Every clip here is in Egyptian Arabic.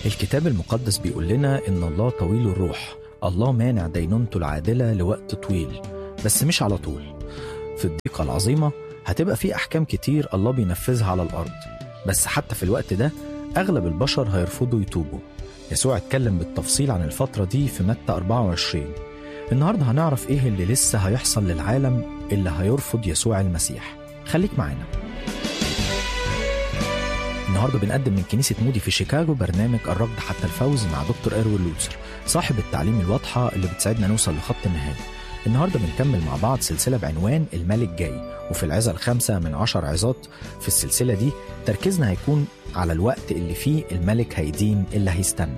الكتاب المقدس بيقول لنا إن الله طويل الروح الله مانع دينونته العادلة لوقت طويل بس مش على طول في الضيقة العظيمة هتبقى في أحكام كتير الله بينفذها على الأرض بس حتى في الوقت ده أغلب البشر هيرفضوا يتوبوا يسوع اتكلم بالتفصيل عن الفترة دي في متى 24 النهاردة هنعرف إيه اللي لسه هيحصل للعالم اللي هيرفض يسوع المسيح خليك معانا النهارده بنقدم من كنيسة مودي في شيكاغو برنامج الركض حتى الفوز مع دكتور إيروين لوتسر صاحب التعليم الواضحة اللي بتساعدنا نوصل لخط النهاية النهارده بنكمل مع بعض سلسلة بعنوان الملك جاي وفي العظة الخامسة من عشر عظات في السلسلة دي تركيزنا هيكون على الوقت اللي فيه الملك هيدين اللي هيستنى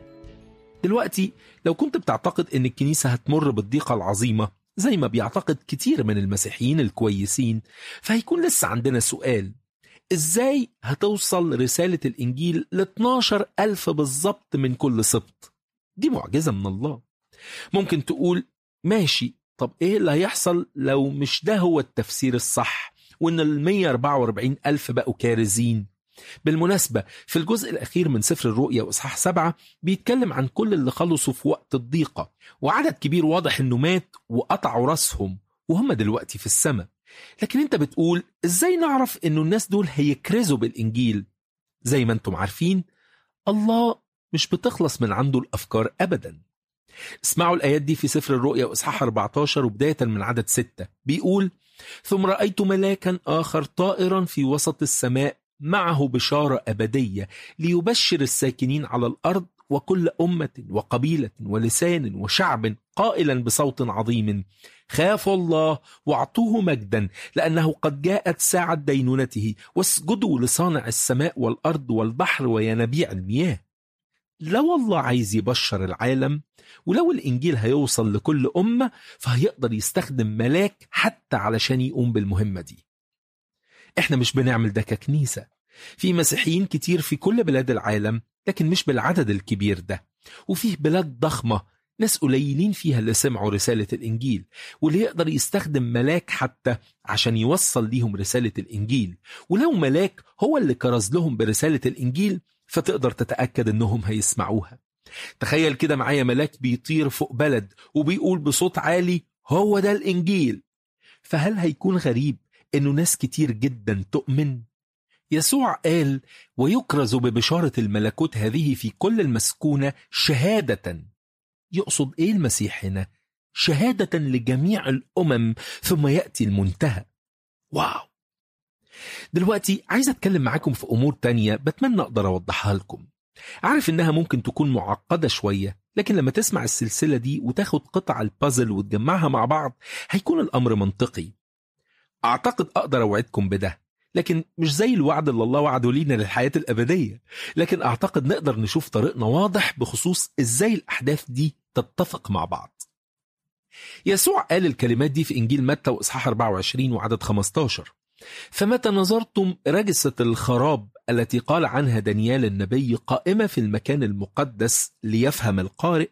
دلوقتي لو كنت بتعتقد ان الكنيسة هتمر بالضيقة العظيمة زي ما بيعتقد كتير من المسيحيين الكويسين فهيكون لسه عندنا سؤال ازاي هتوصل رسالة الانجيل ل 12 ألف بالظبط من كل سبط دي معجزة من الله ممكن تقول ماشي طب ايه اللي هيحصل لو مش ده هو التفسير الصح وان ال 144 ألف بقوا كارزين بالمناسبة في الجزء الأخير من سفر الرؤيا وإصحاح سبعة بيتكلم عن كل اللي خلصوا في وقت الضيقة وعدد كبير واضح إنه مات وقطعوا راسهم وهم دلوقتي في السماء لكن أنت بتقول إزاي نعرف إنه الناس دول هيكرزوا بالإنجيل زي ما أنتم عارفين الله مش بتخلص من عنده الأفكار أبدا اسمعوا الآيات دي في سفر الرؤيا وإصحاح 14 وبداية من عدد 6 بيقول ثم رأيت ملاكا آخر طائرا في وسط السماء معه بشارة أبدية ليبشر الساكنين على الأرض وكل أمة وقبيلة ولسان وشعب قائلا بصوت عظيم خافوا الله واعطوه مجدا لأنه قد جاءت ساعة دينونته واسجدوا لصانع السماء والأرض والبحر وينابيع المياه لو الله عايز يبشر العالم ولو الإنجيل هيوصل لكل أمة فهيقدر يستخدم ملاك حتى علشان يقوم بالمهمة دي احنا مش بنعمل ده ككنيسة في مسيحيين كتير في كل بلاد العالم لكن مش بالعدد الكبير ده وفيه بلاد ضخمة ناس قليلين فيها اللي سمعوا رسالة الإنجيل واللي يقدر يستخدم ملاك حتى عشان يوصل ليهم رسالة الإنجيل ولو ملاك هو اللي كرز لهم برسالة الإنجيل فتقدر تتأكد إنهم هيسمعوها تخيل كده معايا ملاك بيطير فوق بلد وبيقول بصوت عالي هو ده الإنجيل فهل هيكون غريب إنه ناس كتير جدا تؤمن؟ يسوع قال ويكرز ببشارة الملكوت هذه في كل المسكونة شهادة يقصد إيه المسيح هنا؟ شهادة لجميع الأمم ثم يأتي المنتهى واو دلوقتي عايز أتكلم معاكم في أمور تانية بتمنى أقدر أوضحها لكم عارف إنها ممكن تكون معقدة شوية لكن لما تسمع السلسلة دي وتاخد قطع البازل وتجمعها مع بعض هيكون الأمر منطقي أعتقد أقدر أوعدكم بده لكن مش زي الوعد اللي الله وعده لينا للحياة الأبدية لكن أعتقد نقدر نشوف طريقنا واضح بخصوص إزاي الأحداث دي تتفق مع بعض يسوع قال الكلمات دي في إنجيل متى وإصحاح 24 وعدد 15 فمتى نظرتم رجسة الخراب التي قال عنها دانيال النبي قائمة في المكان المقدس ليفهم القارئ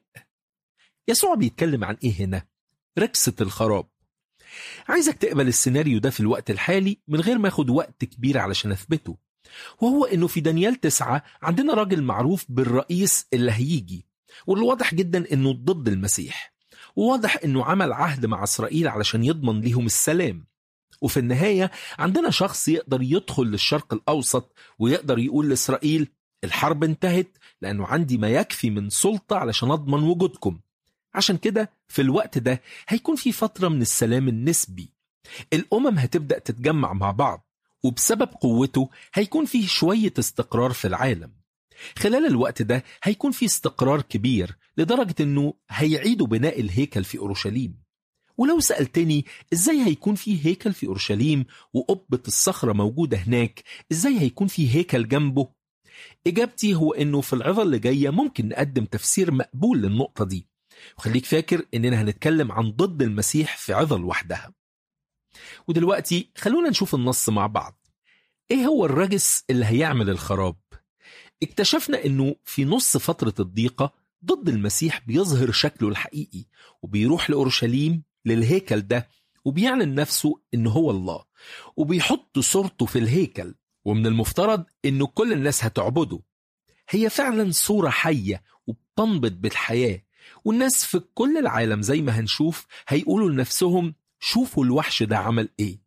يسوع بيتكلم عن إيه هنا؟ رجسة الخراب عايزك تقبل السيناريو ده في الوقت الحالي من غير ما اخد وقت كبير علشان اثبته وهو انه في دانيال تسعة عندنا راجل معروف بالرئيس اللي هيجي واللي واضح جدا انه ضد المسيح وواضح انه عمل عهد مع اسرائيل علشان يضمن ليهم السلام وفي النهاية عندنا شخص يقدر يدخل للشرق الأوسط ويقدر يقول لإسرائيل الحرب انتهت لأنه عندي ما يكفي من سلطة علشان أضمن وجودكم عشان كده في الوقت ده هيكون في فترة من السلام النسبي الأمم هتبدأ تتجمع مع بعض وبسبب قوته هيكون فيه شوية استقرار في العالم خلال الوقت ده هيكون في استقرار كبير لدرجة أنه هيعيدوا بناء الهيكل في أورشليم ولو سألتني إزاي هيكون في هيكل في أورشليم وقبة الصخرة موجودة هناك إزاي هيكون في هيكل جنبه إجابتي هو أنه في العظة اللي جاية ممكن نقدم تفسير مقبول للنقطة دي وخليك فاكر اننا هنتكلم عن ضد المسيح في عظة لوحدها ودلوقتي خلونا نشوف النص مع بعض ايه هو الرجس اللي هيعمل الخراب اكتشفنا انه في نص فترة الضيقة ضد المسيح بيظهر شكله الحقيقي وبيروح لأورشليم للهيكل ده وبيعلن نفسه انه هو الله وبيحط صورته في الهيكل ومن المفترض انه كل الناس هتعبده هي فعلا صورة حية وبتنبض بالحياة والناس في كل العالم زي ما هنشوف هيقولوا لنفسهم شوفوا الوحش ده عمل ايه